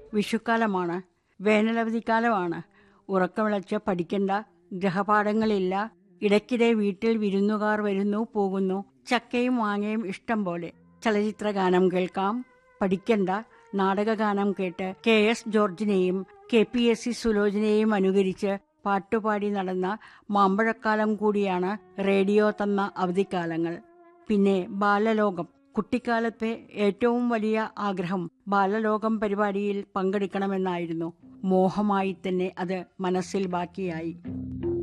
വിഷുക്കാലമാണ് വേനലവധിക്കാലമാണ് ഉറക്കമിളച്ച് പഠിക്കേണ്ട ഗ്രഹപാഠങ്ങളില്ല ഇടയ്ക്കിടെ വീട്ടിൽ വിരുന്നുകാർ വരുന്നു പോകുന്നു ചക്കയും മാങ്ങയും ഇഷ്ടം പോലെ ചലച്ചിത്ര ഗാനം കേൾക്കാം പഠിക്കണ്ട നാടകഗാനം കേട്ട് കെ എസ് ജോർജിനെയും കെ പി എസ് സി സുലോചനയെയും അനുകരിച്ച് പാട്ടുപാടി നടന്ന മാമ്പഴക്കാലം കൂടിയാണ് റേഡിയോ തന്ന അവധിക്കാലങ്ങൾ പിന്നെ ബാലലോകം കുട്ടിക്കാലത്തെ ഏറ്റവും വലിയ ആഗ്രഹം ബാലലോകം പരിപാടിയിൽ പങ്കെടുക്കണമെന്നായിരുന്നു മോഹമായി തന്നെ അത് മനസ്സിൽ ബാക്കിയായി